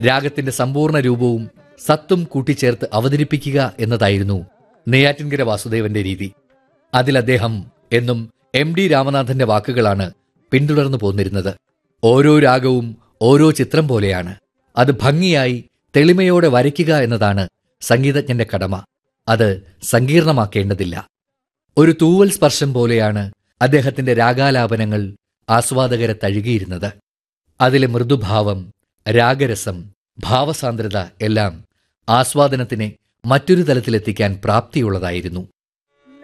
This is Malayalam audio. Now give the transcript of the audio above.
രാഗത്തിന്റെ സമ്പൂർണ്ണ രൂപവും സത്തും കൂട്ടിച്ചേർത്ത് അവതരിപ്പിക്കുക എന്നതായിരുന്നു നെയ്യാറ്റിൻകര വാസുദേവന്റെ രീതി അതിൽ അദ്ദേഹം എന്നും എം ഡി രാമനാഥന്റെ വാക്കുകളാണ് പിന്തുടർന്നു പോന്നിരുന്നത് ഓരോ രാഗവും ഓരോ ചിത്രം പോലെയാണ് അത് ഭംഗിയായി തെളിമയോടെ വരയ്ക്കുക എന്നതാണ് സംഗീതജ്ഞന്റെ കടമ അത് സങ്കീർണമാക്കേണ്ടതില്ല ഒരു തൂവൽ സ്പർശം പോലെയാണ് അദ്ദേഹത്തിന്റെ രാഗാലാപനങ്ങൾ ആസ്വാദകരെ തഴുകിയിരുന്നത് അതിലെ മൃദുഭാവം രാഗരസം ഭാവസാന്ദ്രത എല്ലാം ആസ്വാദനത്തിനെ മറ്റൊരു തലത്തിലെത്തിക്കാൻ പ്രാപ്തിയുള്ളതായിരുന്നു